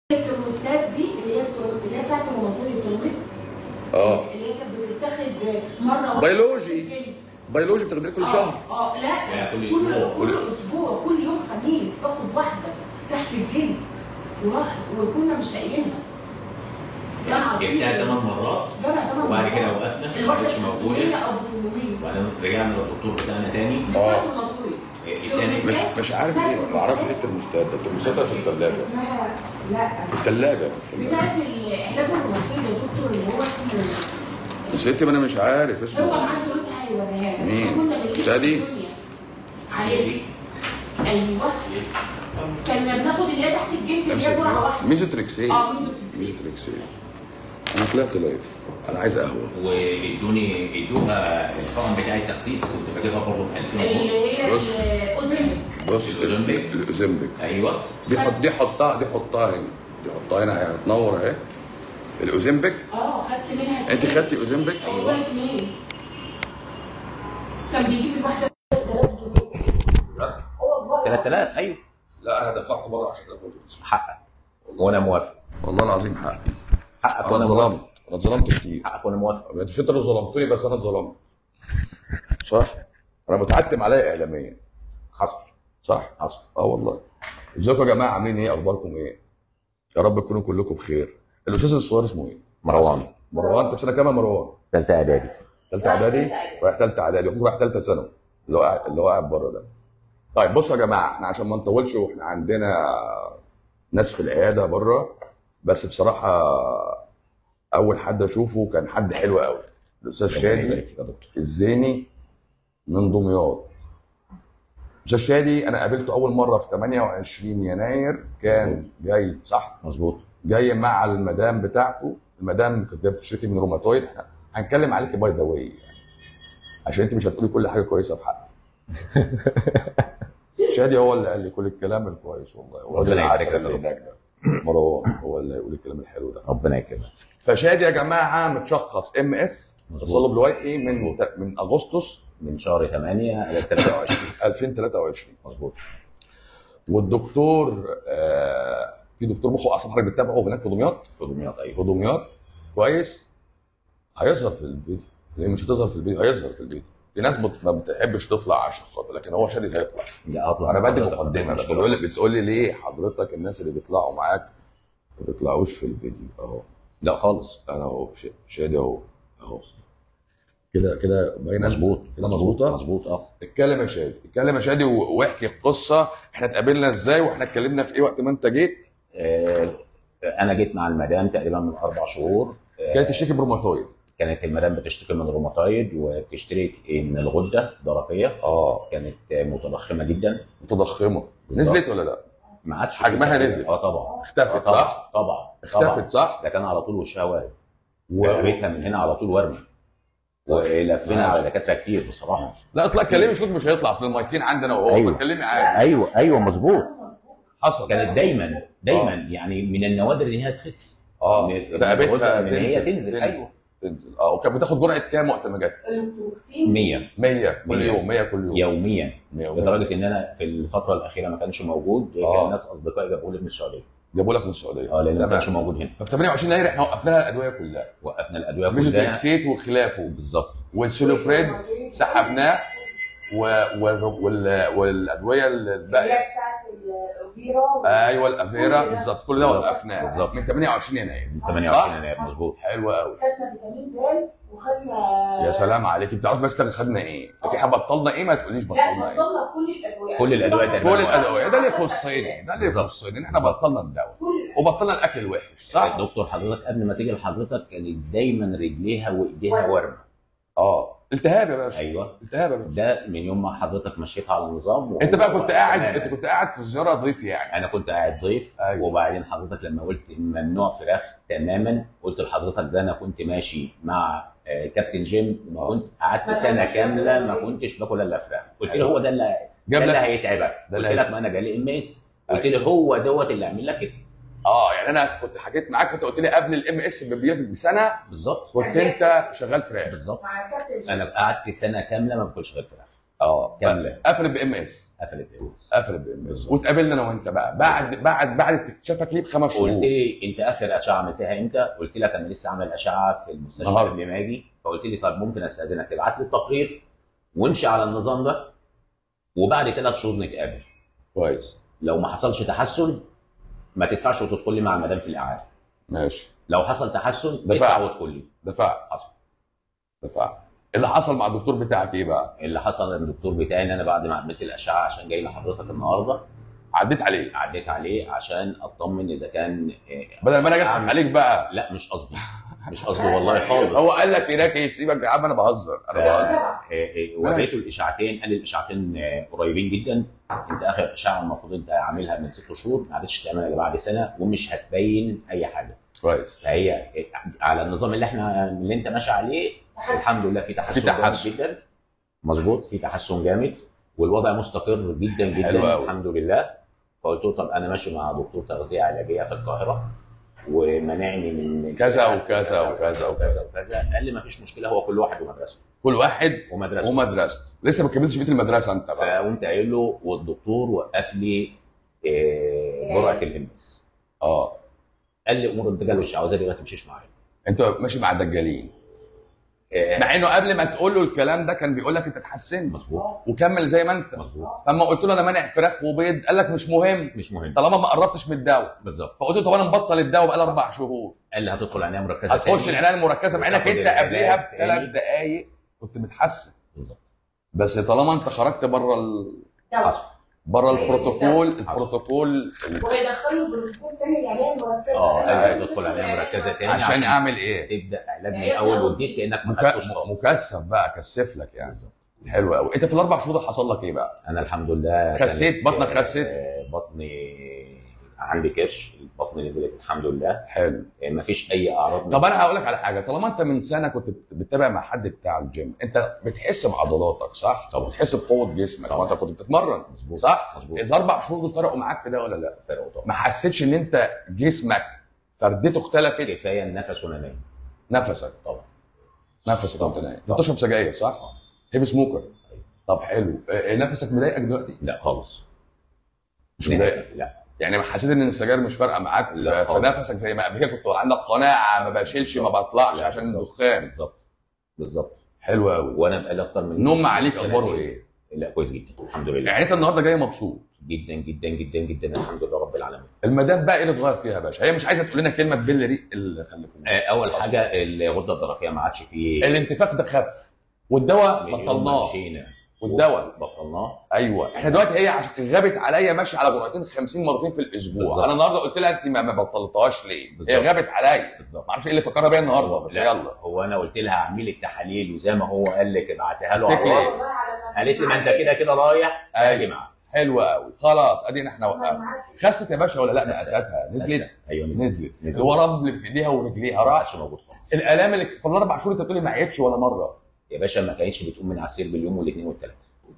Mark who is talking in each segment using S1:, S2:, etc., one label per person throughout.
S1: الترموستات دي اللي هي التر- اللي هي بتاعت الروماتويد الترمس
S2: اه
S1: اللي هي كانت بتتاخد مره واحده
S2: بيولوجي.
S1: في الجلد.
S2: بيولوجي بتاخديه كل
S1: آه،
S2: شهر
S1: اه لا
S3: لا، كل
S1: كل
S3: أسبوع.
S1: كل اسبوع كل يوم خميس باخد واحده تحت الجلد وراح وكنا مش لاقيينها جامعه
S3: جبتها ثمان مرات
S1: جامعه طبعا
S3: وبعد كده وقفنا ما
S1: الواحده
S3: كانتش موجوده
S1: 600 او 800
S3: وبعدين رجعنا للدكتور بتاعنا تاني
S1: بتاعت الروماتويد
S3: التاني
S2: مش مش عارف ايه ما اعرفش ايه الترموستات ده الترموستات ده في الثلاجه
S1: اسمها لا
S2: في الثلاجه في الثلاجه
S1: بتاعت العلاج الروماتويد يا دكتور اللي هو اسمه
S2: بس انت ما انا مش عارف
S1: هو
S2: اسمه
S1: معاه صورتها هيوريها لك.
S2: مين؟
S1: كنا بنلف
S2: شادي؟
S1: الدنيا. عليه ايوه كنا بناخد اللي هي تحت الجلد اللي هي جرعه واحده
S2: ميزوتريكسين
S1: اه ميزوتريكسين.
S2: ميزوتريكسين انا طلعت لايف انا عايز قهوه
S3: وادوني ادوها الحقن بتاع التخسيس كنت بجيبها برضه ب 2000
S1: اللي
S3: ونص
S1: هي
S2: بص.
S1: الاوزميك
S2: بص
S3: الأوزمبيك.
S2: الاوزمبيك
S3: ايوه
S2: دي حط دي حطها دي حطها هنا دي حطها هنا يعني تنور اهي الاوزمبيك
S1: اه خدت منها
S2: انت
S1: اتنين.
S2: خدتي اوزمبيك
S1: والله اتنين كان بيجيب لي واحده هو والله
S3: 3000 ايوه
S2: لا انا دفعت مره 10000
S3: حقك وانا موافق
S2: والله العظيم حقي
S3: حقك
S2: انا
S3: وانا موافق
S2: اتظلمت انا اتظلمت كتير
S3: حقك وانا موافق
S2: مش انت اللي ظلمتني بس انا اتظلمت صح انا متعتم عليا اعلاميا
S3: حصل
S2: صح
S3: حصل
S2: اه والله ازيكم يا جماعه عاملين ايه اخباركم ايه يا رب تكونوا كلكم بخير الاستاذ الصغير اسمه ايه
S3: مروان
S2: مروان انت في سنه كام يا مروان
S3: ثالثه اعدادي
S2: ثالثه اعدادي رايح ثالثه اعدادي ورايح ثالثه ثانوي اللي هو قاعد اللي هو قاعد بره ده طيب بصوا يا جماعه احنا عشان ما نطولش واحنا عندنا ناس في العياده بره بس بصراحه اول حد اشوفه كان حد حلو قوي الاستاذ شادي الزيني من دمياط استاذ شادي انا قابلته اول مره في 28 يناير كان جاي صح
S3: مظبوط
S2: جاي مع المدام بتاعته المدام كانت جايه بتشتكي من روماتويد إحنا هنتكلم عليكي باي ذا واي يعني عشان انت مش هتقولي كل حاجه كويسه في حقي شادي هو اللي قال لي كل الكلام الكويس والله هو
S3: ربنا
S2: العسل
S3: يبارك
S2: اللي
S3: لك.
S2: هناك ده مروان هو اللي هيقول الكلام الحلو ده
S3: ربنا يكرمك
S2: فشادي يا جماعه متشخص ام اس
S3: مظبوط.
S2: تصلب لويحي من من اغسطس
S3: من شهر 8 ل 23
S2: 2023
S3: مظبوط
S2: والدكتور آه في دكتور مخ واعصاب حضرتك بتتابعه هناك في دمياط
S3: في دمياط
S2: في
S3: ايوه
S2: دمياط كويس هيظهر في الفيديو ليه مش هتظهر في الفيديو هيظهر في الفيديو في ناس بت- ما بتحبش تطلع عشان خاطر لكن هو شادي هيطلع
S3: لا اطلع
S2: انا بدي
S3: حضرتك،
S2: مقدمه
S3: مفيش
S2: بتقول لي بتقول لي ليه حضرتك الناس اللي بيطلعوا معاك ما بيطلعوش في الفيديو اهو
S3: لا خالص
S2: انا اهو ش- شادي اهو اهو كده كده باينه
S3: مظبوط
S2: كده مظبوطه
S3: مظبوط اه
S2: اتكلم يا شادي اتكلم يا شادي و- واحكي القصه احنا اتقابلنا ازاي واحنا اتكلمنا في ايه وقت ما انت جيت
S3: آه، انا جيت مع المدام تقريبا من اربع شهور آه،
S2: كانت تشتكي بروماتويد
S3: كانت المدام بتشتكي من الروماتويد وبتشتكي من الغده الدرقيه
S2: اه
S3: كانت آه، متضخمه جدا
S2: متضخمه
S3: بالظبط.
S2: نزلت ولا لا؟
S3: ما عادش
S2: حجمها
S3: كده.
S2: نزل.
S3: اه طبعا
S2: اختفت
S3: آه طبعا
S2: صح؟
S3: طبعا
S2: اختفت
S3: طبعا.
S2: صح؟
S3: ده كان على طول وشها وارد
S2: و...
S3: رقبتها من هنا على طول ورمه ولفينا على دكاتره كتير بصراحه
S2: لا اطلع كلمي شوف مش هيطلع اصل المايكين عندنا وهو
S3: أيوة.
S2: فكلمي عادي
S3: ايوه ايوه مظبوط
S2: حصل
S3: كانت دايما دايما يعني من النوادر ان هي تخس
S2: اه
S3: من-
S2: رقبتها
S3: من إن هي تنزل ايوه
S2: تنزل اه وكانت بتاخد جرعه كام وقت ما جت؟
S1: البروكسين
S3: 100
S2: 100 كل
S3: مية.
S2: يوم 100 كل يوم
S3: يوميا
S2: 100
S3: لدرجه ان انا في الفتره الاخيره ما كانش موجود
S2: آه.
S3: كان ناس اصدقائي جابوا لي من السعوديه
S2: جابوا لك من السعوديه
S3: اه لان ما
S2: تمام.
S3: كانش موجود هنا
S2: ففي 28 يناير احنا وقفنا الادويه كلها
S3: وقفنا الادويه
S2: مش
S3: كلها
S2: الاكسيت وخلافه
S3: بالظبط
S2: والسولوبريد سحبناه و... وال... وال... والادويه الباقيه
S1: بتاعت الفيرا
S2: ايوه الافيرا بالظبط كل ده
S3: بالظبط.
S2: وقفناه
S3: بالظبط.
S2: من 28 يناير
S3: من
S2: صح؟
S3: 28 يناير مظبوط
S2: حلو قوي
S1: خدنا فيتامين د وخدنا
S2: يا سلام عليك بتعرف بس إحنا خدنا ايه لكن احنا بطلنا ايه ما تقوليش
S1: لا
S2: بطلنا ايه
S1: بطلنا كل الادويه
S3: كل الأدوية تقريباً.
S2: كل الادويه ده اللي يخصني ده اللي
S3: بالظبط.
S2: يخصني ان احنا بطلنا الدواء
S1: كل
S2: وبطلنا الاكل الوحش صح؟
S3: الدكتور حضرتك قبل ما تيجي لحضرتك كانت دايما رجليها وايديها ورم
S2: اه التهاب يا باشا
S3: ايوه
S2: التهاب يا باشا
S3: ده من يوم ما حضرتك مشيت على النظام
S2: انت بقى كنت قاعد
S3: تماماً.
S2: انت كنت قاعد في زياره ضيف يعني
S3: انا كنت قاعد ضيف
S2: أيوة.
S3: وبعدين حضرتك لما قلت إن ممنوع فراخ تماما قلت لحضرتك ده انا كنت ماشي مع آه، كابتن جيم وما كنت قعدت
S1: ما
S3: سنه
S1: تاكلش
S3: كامله ما
S1: فراخ.
S3: كنتش باكل الا فراخ قلت له
S2: أيوة.
S3: هو ده اللي
S2: جاب
S3: ده اللي
S2: لك
S3: هيتعبك
S2: ده
S3: قلت
S2: اللي
S3: لك ما انا جالي ام اس قلت لي هو دوت اللي عامل لك كده
S2: اه يعني انا كنت حكيت معاك فانت قلت لي قبل الام اس بسنه
S3: بالظبط
S2: كنت انت شغال فراخ
S3: بالظبط
S1: مع الكابتن
S3: انا قعدت سنه كامله ما باكلش غير فراخ
S2: اه
S3: كامله
S2: قفلت بام اس
S3: قفلت الإيرواز.
S2: قفلت بإم اس
S3: بالظبط.
S2: واتقابلنا انا وانت بقى بعد بعد بعد اكتشافك ليه بخمس
S3: قلت
S2: شهور
S3: لي انت اخر اشعه عملتها امتى؟ قلت لك انا لسه عامل اشعه في المستشفى
S2: النهارده.
S3: قبل ما اجي فقلت لي طب ممكن استاذنك تبعت لي التقرير وامشي على النظام ده وبعد ثلاث شهور نتقابل
S2: كويس
S3: لو ما حصلش تحسن ما تدفعش وتدخل لي مع المدام في الاعاده
S2: ماشي
S3: لو حصل تحسن
S2: دفعت.
S3: ادفع وادخل لي
S2: دفعت
S3: حصل
S2: دفعت اللي حصل مع الدكتور بتاعك ايه بقى؟
S3: اللي حصل ان الدكتور بتاعي ان انا بعد ما عملت الاشعه عشان جاي لحضرتك النهارده
S2: عديت عليه
S3: عديت عليه عشان اطمن اذا كان آه،
S2: بدل ما انا جت
S3: أعمل-
S2: عليك بقى
S3: لا مش قصدي مش قصدي والله خالص
S2: هو قال لك هناك ايه سيبك يا عم انا بهزر انا بهزر
S3: آه، آه، وريته الاشاعتين قال لي الاشاعتين آه، قريبين جدا انت اخر اشعه المفروض انت عاملها من ست شهور ما عادش تعملها الا بعد سنه ومش هتبين اي حاجه
S2: كويس
S3: فهي آه، على النظام اللي احنا اللي انت ماشي عليه الحمد لله في تحسن
S2: في تحسن.
S3: جامد جدا مظبوط في تحسن جامد والوضع مستقر جدا
S2: حلو
S3: جدا
S2: أوي.
S3: الحمد لله فقلت له طب انا ماشي مع دكتور تغذيه علاجيه في القاهره ومنعني من
S2: كذا وكذا وكذا
S3: وكذا وكذا قال لي ما فيش مشكله هو كل واحد ومدرسته
S2: كل واحد
S3: ومدرسته
S2: ومدرسته لسه ما كملتش بيت المدرسه انت بقى
S3: فقمت قايل له والدكتور وقف لي آه، جرعه الام اس
S2: اه
S3: قال لي امور الدجال والشعوذه دي ما تمشيش معايا
S2: انت ماشي مع الدجالين
S3: آه،
S2: مع انه قبل ما تقول له الكلام ده كان بيقول لك انت اتحسنت
S3: مظبوط
S2: وكمل زي ما انت
S3: مظبوط
S2: فاما قلت له انا مانع فراخ وبيض قال لك مش مهم
S3: مش مهم
S2: طالما ما قربتش من الدواء
S3: بالظبط
S2: فقلت له طب انا مبطل الدواء بقى اربع شهور
S3: قال لي هتدخل عنايه مركزه
S2: هتخش
S3: تاني.
S2: العنايه المركزه مع انك
S3: وتاخد
S2: انت
S3: العلاج
S2: قبليها
S3: تاني.
S2: بثلاث دقائق كنت متحسن
S3: بالظبط
S2: بس طالما انت خرجت بره ال...
S3: حصل
S2: بره البروتوكول البروتوكول
S1: ويدخلوا البروتوكول تاني العنايه المركزه
S3: اه قال لي تدخل عنايه مركزه تاني
S2: عشان اعمل ايه؟
S3: تبدا علاج من اول وجديد كانك ما
S2: مك...
S3: خدتوش خالص
S2: مكثف بقى كثف لك يعني
S3: بالظبط.
S2: حلو قوي انت في الاربع شهور ده حصل لك ايه بقى؟
S3: انا الحمد لله
S2: خسيت؟
S3: كانت-
S2: بطنك خسيت؟
S3: آه، بطني عندي كرش البطن نزلت الحمد لله
S2: حلو
S3: ما فيش اي اعراض
S2: طب انا هقول لك على حاجه طالما انت من سنه كنت بتتابع مع حد بتاع الجيم انت بتحس بعضلاتك صح؟ طب بتحس بقوه جسمك
S3: طبعا.
S2: وانت كنت بتتمرن
S3: مظبوط.
S2: صح؟
S3: مظبوط.
S2: الاربع شهور دول فرقوا معاك في ده ولا لا؟
S3: فرقوا طبعا
S2: ما حسيتش ان انت جسمك فردته اختلفت
S3: كفايه النفس وانا نايم
S2: نفسك
S3: طبعا
S2: نفسك وانت نايم انت
S3: طبعا.
S2: بتشرب سجاير صح؟ هيفي سموكر طب حلو اه، نفسك مضايقك دلوقتي؟
S3: لا خالص
S2: مش مضايقك
S3: لا
S2: يعني حسيت ان السجاير مش فارقه معاك
S3: لا
S2: في
S3: خالص.
S2: نفسك زي ما قبل كده كنت عندك قناعه ما بشيلش ما بطلعش
S3: لا،
S2: عشان
S3: بالظبط.
S2: الدخان
S3: بالظبط بالظبط
S2: حلو قوي
S3: وانا بقالي اكتر من
S2: النوم عليك
S3: سنة
S2: اخباره
S3: كده.
S2: ايه؟
S3: لا كويس جدا الحمد لله
S2: يعني انت النهارده جاي مبسوط
S3: جدا جدا جدا جدا الحمد لله رب العالمين
S2: المدام بقى ايه اللي اتغير فيها يا باشا؟ هي مش عايزه تقول لنا كلمه تبل ريق اللي خلفوه
S3: آه، اول حاجه الغده الدرقيه ما عادش فيه
S2: الانتفاخ ده خف والدواء
S3: من يوم ما
S2: بطلناه
S3: مشينا
S2: والدواء
S3: بطلناه
S2: ايوه احنا دلوقتي هي عشان غابت عليا ماشي على جرعتين 50 مرتين في الاسبوع
S3: بالظبط.
S2: انا النهارده قلت لها انت ما ما بطلتهاش ليه؟ هي
S3: بالظبط.
S2: غابت عليا
S3: بالظبط
S2: ما اعرفش ايه اللي فكرها بيا النهارده بس
S3: لا،
S2: يلا
S3: هو انا قلت لها اعمل لك تحاليل وزي ما هو قال لك ابعتها له
S2: تكلف.
S3: على الواتس قالت لي ما انت كده كده رايح
S2: أيوة.
S3: اجي معاك
S2: حلو قوي خلاص ادينا احنا وقفنا خست يا باشا ولا لا مقاساتها نزلت
S3: ايوه نزلت
S2: نزلت
S3: نزلت.
S2: الورم اللي في ايديها ورجليها
S3: ما
S2: راح
S3: عادش موجود خالص
S2: الالام اللي في الاربع شهور انت بتقولي ما عيتش ولا مره
S3: يا باشا ما كانتش بتقوم من على السرير باليوم والاثنين والثلاث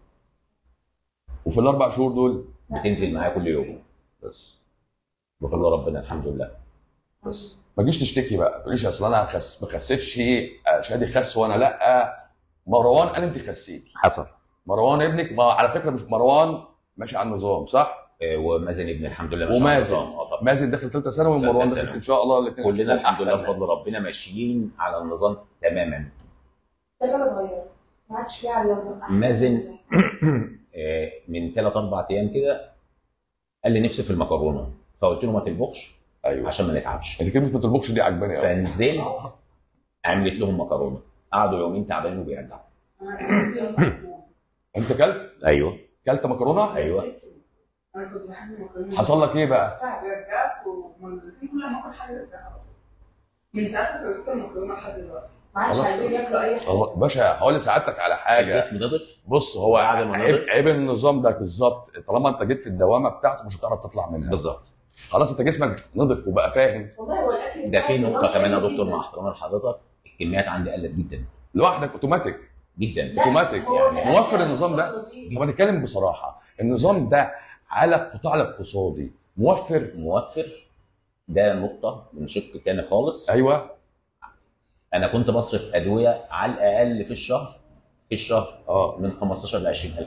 S2: وفي الاربع شهور دول
S3: بتنزل معايا كل يوم
S2: بس
S3: بفضل ربنا الحمد لله
S2: بس ما تجيش تشتكي بقى ما تقوليش اصل انا خس ما خسيتش آه، شادي خس وانا لا مروان قال انت خسيتي
S3: حصل
S2: مروان ابنك ما على فكره مش مروان ماشي على النظام صح؟
S3: آه، ومازن ابني الحمد لله ماشي على
S2: ومازن.
S3: النظام. اه طبعا
S2: مازن داخل ثالثه ثانوي
S3: ثالثة
S2: ومروان داخل
S3: ثانوي.
S2: ان شاء الله الاثنين
S3: كلنا الحمد لله بفضل ربنا ماشيين على النظام تماما
S1: ده اللي اتغير ما عادش فيه على
S3: مازن. آه، من ثلاث اربع ايام كده قال لي نفسي في المكرونه فقلت له ما تطبخش
S2: ايوه
S3: عشان ما نتعبش
S2: انت كلمه ما تطبخش دي عجباني قوي
S3: فنزلت عملت لهم مكرونه قعدوا يومين تعبانين وبيرجعوا
S2: انت كلت
S3: ايوه
S2: كلت مكرونه
S3: ايوه
S4: انا كنت بحب المكرونه
S2: حصل لك ايه بقى
S4: رجعت ومدرسين كل ما اكل حاجه رجعت من ساعتها جبت المكرونه لحد دلوقتي
S1: ما عادش
S2: خلاص.
S1: عايزين ياكلوا اي حاجه
S2: هو باشا هقول لسعادتك على حاجه
S3: الجسم نضف
S2: بص هو
S3: بعد ما
S2: عيب,
S3: نضج.
S2: عيب النظام ده بالظبط طالما انت جيت في الدوامه بتاعته مش هتعرف تطلع منها
S3: بالظبط
S2: خلاص انت جسمك نضف وبقى فاهم
S1: والله هو الاكل
S3: ده في
S1: بتاع
S3: نقطه كمان يا
S1: النظام
S3: دكتور
S1: جميل
S3: مع احترامي لحضرتك الكميات عندي قلت جدا
S2: لوحدك اوتوماتيك
S3: جدا
S1: لا،
S2: اوتوماتيك
S1: هو
S2: يعني
S1: الأكل
S2: موفر النظام ده
S1: لطيف.
S2: طب هنتكلم بصراحه النظام ده على القطاع الاقتصادي موفر
S3: موفر ده نقطه من شق تاني خالص
S2: ايوه
S3: انا كنت بصرف ادويه على الاقل في الشهر في الشهر
S2: اه
S3: من 15 ل 20000 جنيه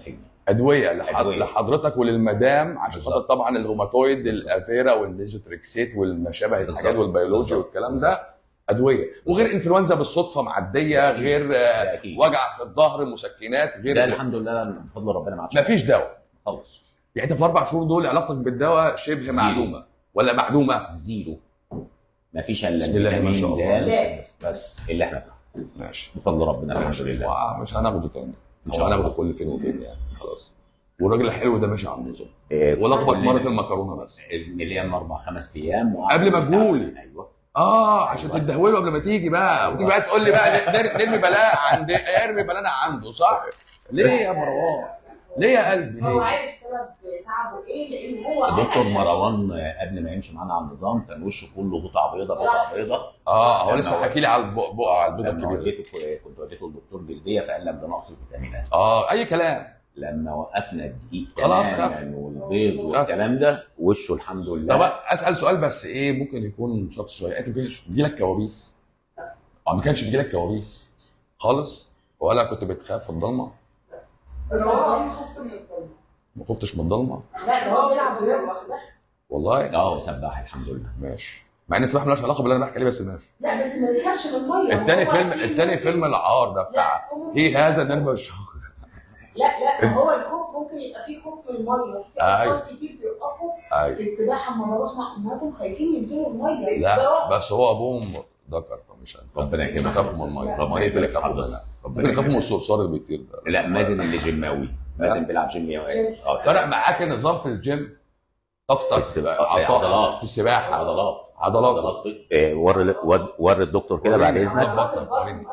S2: ادويه لح-
S3: أدوية.
S2: لحضرتك وللمدام عشان
S3: بالظبط.
S2: خاطر طبعا الروماتويد
S3: بالظبط.
S2: الافيرا والميزوتريكسيت والما شابه الحاجات
S3: بالظبط.
S2: والبيولوجي
S3: بالظبط.
S2: والكلام ده ادويه وغير انفلونزا بالصدفه معديه غير آه،
S3: ده اكيد
S2: وجع في الظهر مسكنات
S3: ده
S2: غير
S3: الحمد لله بفضل ربنا ما عادش
S2: مفيش دواء
S3: خالص
S2: يعني انت في الاربع شهور دول علاقتك بالدواء شبه
S3: زيرو.
S2: معلومه ولا معدومه
S3: زيرو ما فيش الا
S2: بسم الله ما شاء الله.
S3: الفيتامين د بس اللي احنا بناخده
S2: ماشي
S3: بفضل ربنا الحمد
S2: ماشي
S3: لله
S2: وآه، مش هناخده تاني مش
S3: آه.
S2: هناخده كل فين وفين يعني خلاص والراجل الحلو ده ماشي على النظام
S3: إيه،
S2: ولخبط
S3: كلنا
S2: مره المكرونه بس
S3: نلم اربع خمس ايام
S2: قبل ما تقول.
S3: ايوه
S2: اه عشان تدهوله قبل ما تيجي بقى وتيجي بقى تقول لي بقى نر- نرمي بلاء عند ارمي بلانا عنده صح؟ ليه يا مروان؟ ليه يا قلبي
S1: هو
S2: ليه؟
S1: عارف سبب تعبه ايه لان هو
S3: دكتور مروان قبل ما يمشي معانا على النظام كان وشه كله قطع بيضاء قطع بيضاء
S2: اه هو
S3: لما
S2: لسه
S3: هو-
S2: حكي لي على البقعه على البيضه
S3: لما
S2: الكبيره
S3: وديته كنت وديته لدكتور جلديه فقال لك ده نقص فيتامينات
S2: اه اي كلام
S3: لما وقفنا الدقيق
S2: خلاص
S3: تماما والبيض والكلام ده وشه الحمد
S2: طب
S3: لله
S2: اسال سؤال بس ايه ممكن يكون شخص شويه انت بيجي لك كوابيس؟ اه ما كانش بيجي لك كوابيس خالص ولا كنت بتخاف في الضلمه؟
S4: بس هو انا خفت من الضلمه
S2: ما كنتش من الضلمه؟
S1: لا ده هو بيلعب رياضه سباحه
S2: والله
S3: اه سباح الحمد لله
S2: ماشي مع ان السباحه مالهاش علاقه باللي انا بحكي عليه بس ماشي
S1: لا بس ما بيخافش من الميه
S2: التاني
S1: هو
S2: فيلم
S1: في-
S2: التاني فيلم العار ده بتاع
S1: لا، هو-
S2: هي هذا نرفز
S1: لا لا هو الخوف ممكن يبقى فيه خوف من الميه في
S2: أيوة.
S1: اطفال كتير بيوقفوا
S2: ايوه
S1: في السباحه اما بروح مع امهاتهم خايفين ينزلوا الميه
S2: لا بس هو ابوهم ذكر فمش انت
S3: ربنا
S2: مش
S3: يكرمك.
S2: هيخافوا من الميه
S3: ربنا
S2: الميه اللي يخافوا
S3: يكرمك.
S2: منها
S3: ربنا
S2: ممكن يخافوا من
S3: يكرمك.
S2: الصرصار اللي بيطير ده
S3: لا مازن اللي جيماوي مازن بيلعب جيم يومي اه
S2: فرق معاك النظام في الجيم طاقتك
S3: السباحة.
S2: عضلات
S3: عضلات.
S2: في السباحه
S3: عضلات
S2: عضلات
S3: إيه، وري وري الدكتور كده بعد
S2: وريني.
S3: اذنك
S2: بطنك، وريني.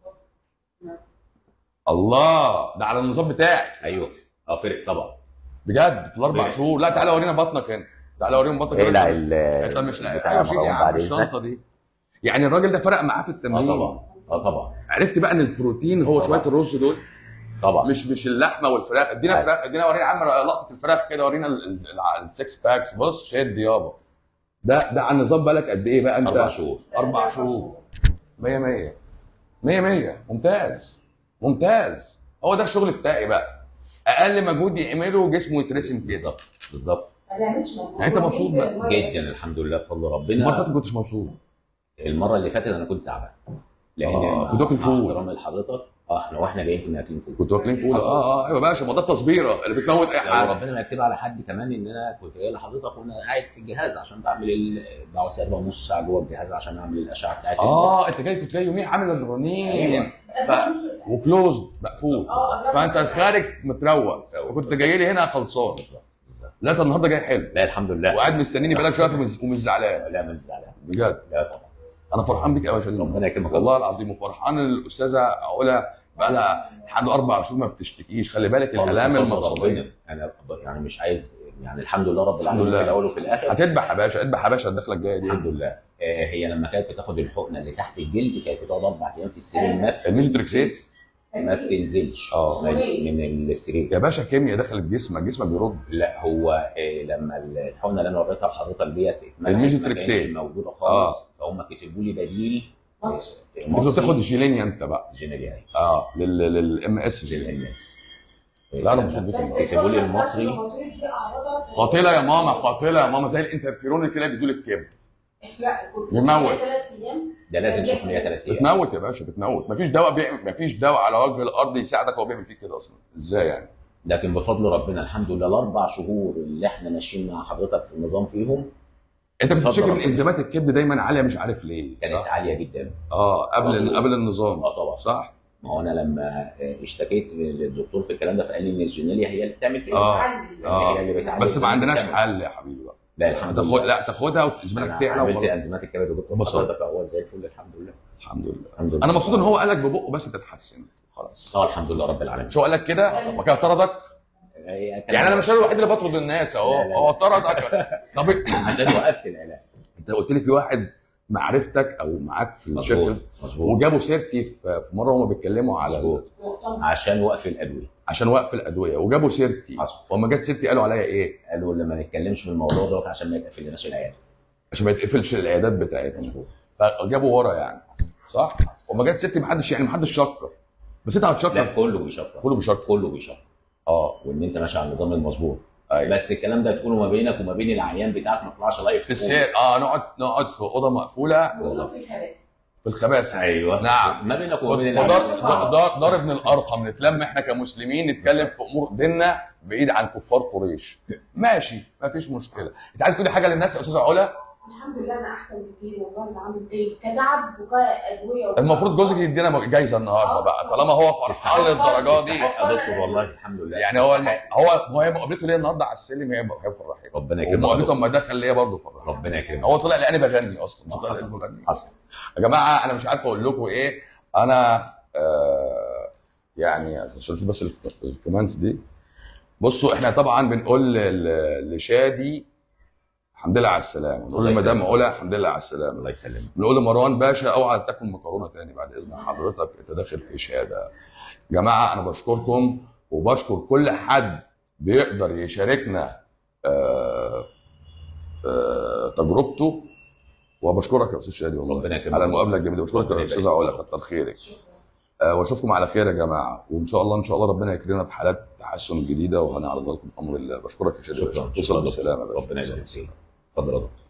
S2: الله ده على النظام بتاعك
S3: ايوه اه فرق طبعا
S2: بجد في الاربع
S3: فرق.
S2: شهور لا تعالى ورينا بطنك هنا تعالى ورينا بطنك
S3: اقلع
S2: هنا.
S3: ال
S2: انت مش
S3: بتاع
S2: ايوه شيل يا
S3: مروان
S2: عم
S3: بعد اذنك
S2: الشنطه دي يعني الراجل ده فرق معاه في
S3: اه
S2: التمرين
S3: طبعا اه طبعا
S2: عرفت بقى ان البروتين هو
S3: طبعا.
S2: شويه الرز دول
S3: طبعا
S2: مش مش اللحمه والفراخ ادينا
S3: أيوة.
S2: فراخ ادينا ورينا يا عم لقطه الفراخ كده ورينا ال- ال- ال- السكس باكس بص شد يابا ده ده على النظام بالك قد ايه بقى انت
S3: اربع شهور
S2: اربع شهور 100 100 100 100 ممتاز ممتاز هو ده الشغل بتاعي بقى اقل مجهود يعمله جسمه يترسم كده
S3: بالظبط بالظبط
S1: ما بيعملش مجهود
S2: يعني أنت مبسوط
S1: بينزل
S2: بقى؟
S1: المية
S3: جدا
S1: بس.
S3: الحمد لله بفضل
S2: المره اللي
S3: ربنا
S2: فاتت ما كنتش مبسوط
S3: المره اللي فاتت انا كنت تعبان لان
S2: آه،
S3: مع-
S2: كنت واكل
S3: مع
S2: فول.
S3: احترامي لحضرتك اه احنا واحنا جايين كنا اكلين فول
S2: كنت واكلين فول اه اه ايوه باشا ما ده التصبيره اللي بتموت اي
S3: لو
S2: حد
S3: ربنا ما يكتب على حد كمان ان انا كنت جاي لحضرتك وانا قاعد في الجهاز عشان بعمل ال... بقعد تقريبا نص ساعه جوه الجهاز عشان اعمل الاشعه بتاعتي
S2: اه انت جاي كنت جاي يوميها عامل الرنين
S3: أيوة.
S2: ف- وكلوزد مقفول
S1: اه
S2: فانت خارج متروق فكنت جاي لي هنا خلصان
S3: بالظبط بالظبط
S2: لا انت النهارده جاي حلو
S3: لا الحمد لله
S2: وقاعد مستنيني بقالك شويه ومش ومش زعلان
S3: لا مش زعلان
S2: بجد
S3: لا طبعا
S2: انا فرحان بيك قوي يا شادي
S3: ربنا يكرمك
S2: والله العظيم وفرحان ان الاستاذه علا بقى لها لحد اربع شهور ما بتشتكيش خلي بالك
S3: خالص
S2: الالام
S3: بفضل
S2: المفصليه
S3: ربنا. انا ب- يعني مش عايز يعني الحمد لله رب العالمين
S2: الحمد لله.
S3: في الاول وفي الاخر
S2: هتذبح يا باشا اذبح يا باشا الدخله الجايه دي
S3: الحمد لله آه، هي لما كانت بتاخد الحقنه اللي تحت الجلد كانت بتقعد اربع ايام في السرير ما
S2: الميزوتريكسيت
S3: ما بتنزلش
S2: اه.
S3: من من السرير
S2: يا باشا كيمياء دخلت جسمك جسمك بيرد
S3: لا هو آه، لما الحقنه اللي انا وريتها لحضرتك ديت اتمنعت،
S2: الميزوتريكسيت.
S3: ما كانتش موجوده خالص فهم كتبوا لي بديل
S1: مصر
S2: انت بتاخد الجيلينيا انت بقى
S3: جينيريا
S2: اه للام اس
S3: جيل
S2: جيلينيا
S3: الناس
S2: لا انا مبسوط بيك
S1: بس
S2: والله.
S3: كتبوا لي المصري.
S2: قاتله يا ماما قاتله يا ماما زي الانترفيرون اللي كده بيدول الكبد
S1: لا كنت
S2: بتموت.
S1: ثلاث ايام
S3: ده لازم سخونيه ثلاث ايام
S2: بتموت يا باشا بتموت مفيش دواء بيعمل مفيش دواء على وجه الارض يساعدك هو بيعمل فيك كده اصلا ازاي يعني
S3: لكن بفضل ربنا الحمد لله الاربع شهور اللي احنا ماشيين مع حضرتك في النظام فيهم
S2: انت كنت
S3: اتفضل
S2: بتشتكي من
S3: ربنا.
S2: انزيمات الكبد دايما عاليه مش عارف ليه
S3: كانت
S2: صح
S3: عاليه جدا
S2: اه قبل
S3: آه.
S2: قبل النظام
S3: اه طبعا
S2: صح
S3: ما هو انا لما اشتكيت للدكتور في الكلام ده فقال لي ان الجينيريا هي اللي بتعمل كده
S2: آه.
S1: عندي
S2: آه.
S3: هي اللي بتعالج
S2: بس ما عندناش
S3: بتعمل.
S2: حل يا حبيبي بقى
S3: لا الحمد
S2: تاخد
S3: لله
S2: لا تاخدها وزمانك
S3: انا
S2: تعلى
S3: عملت
S2: وخلاص
S3: انزيمات الكبد وكنت
S2: انبسطت.
S3: حضرتك اهوت زي الفل الحمد لله
S2: الحمد لله
S3: الحمد لله
S2: انا مبسوط ان هو قالك ببقه بس انت اتحسنت خلاص
S3: اه الحمد لله رب العالمين
S2: مش هو قالك كده طب ما كده طردك يعني انا مش انا الوحيد اللي بطرد الناس اهو
S3: لا، لا، لا.
S2: هو طردك طب
S3: عشان وقفت العلاج
S2: انت قلت لي في واحد معرفتك او معاك في
S3: مظبوط
S2: الشركه
S3: مظبوط
S2: وجابوا سيرتي في في مره هما بيتكلموا على
S3: مظبوط عشان وقف الادويه
S2: عشان وقف الادويه وجابوا سيرتي
S3: حصل.
S2: وما جت سيرتي قالوا عليا ايه؟
S3: قالوا لما نتكلمش في الموضوع دوت عشان ما يتقفلناش العياده
S2: عشان ما يتقفلش العيادات بتاعتنا فجابوا ورا يعني صح؟ وما جت سيرتي محدش يعني محدش شكر بس انت
S3: لا
S2: هتشكر
S3: كله بيشكر
S2: كله بيشكر
S3: كله بيشكر
S2: اه
S3: وان انت ماشي على النظام المظبوط
S2: ايوه
S3: بس الكلام ده تكونه ما بينك وما بين العيان بتاعك ما تطلعش لايف
S2: في السير اه نقعد نقعد في اوضه مقفوله
S1: بيقولوا في الكراسي
S2: في الخباثه
S3: ايوه
S2: نعم.
S3: ما بينك وما بين
S2: دار
S3: العيان
S2: دار- دار- دار ابن الارقم نتلم احنا كمسلمين نتكلم في امور ديننا بعيد عن كفار قريش ماشي ما فيش مشكله انت عايز تقولي حاجه للناس يا استاذه علا
S1: الحمد لله انا احسن كتير والله اللي عامل ايه كتعب وكادويه وكده.
S2: المفروض جوزك يدينا جايزه النهارده بقى طالما هو فرحان للدرجه دي
S3: يا دكتور والله الحمد لله
S2: يعني هو الم... هو هو هي مقابلته ليه النهارده على السلم هي هي فرحت
S3: ربنا يكرمك
S2: ومقابلته لما دخل ليا برضه فرحت
S3: ربنا يكرمك
S2: هو طلع لاني بغني اصلا مش طلع
S3: حصل.
S2: لأني بغني
S3: حصل
S2: يا جماعه انا مش عارف اقول لكم ايه انا آه يعني عشان اشوف بس الك- الكومنتس دي بصوا احنا طبعا بنقول ل- لشادي الحمد لله على السلامه نقول
S3: الله
S2: لمدام
S3: يسلمك.
S2: علا الحمد لله على السلامه
S3: الله يسلمك
S2: بنقول لمروان باشا اوعى تاكل مكرونه تاني بعد اذن حضرتك انت داخل في اشاده جماعه انا بشكركم وبشكر كل حد بيقدر يشاركنا آه آه تجربته وبشكرك يا استاذ شادي والله
S3: ربنا يكرمك.
S2: على المقابله الجميله بشكرك
S3: ربنا
S2: يا
S3: يبارك
S2: استاذه علا
S3: فيك.
S2: كتر خيرك آه واشوفكم على خير يا جماعه وان شاء الله ان شاء الله ربنا يكرمنا بحالات تحسن جديده وهنعرضها لكم امر الله بشكرك يا شادي
S3: شكرا
S2: توصل
S3: شكرا
S2: بالسلامه يا باشا.
S3: ربنا يبارك فيك اتفضل يا دكتور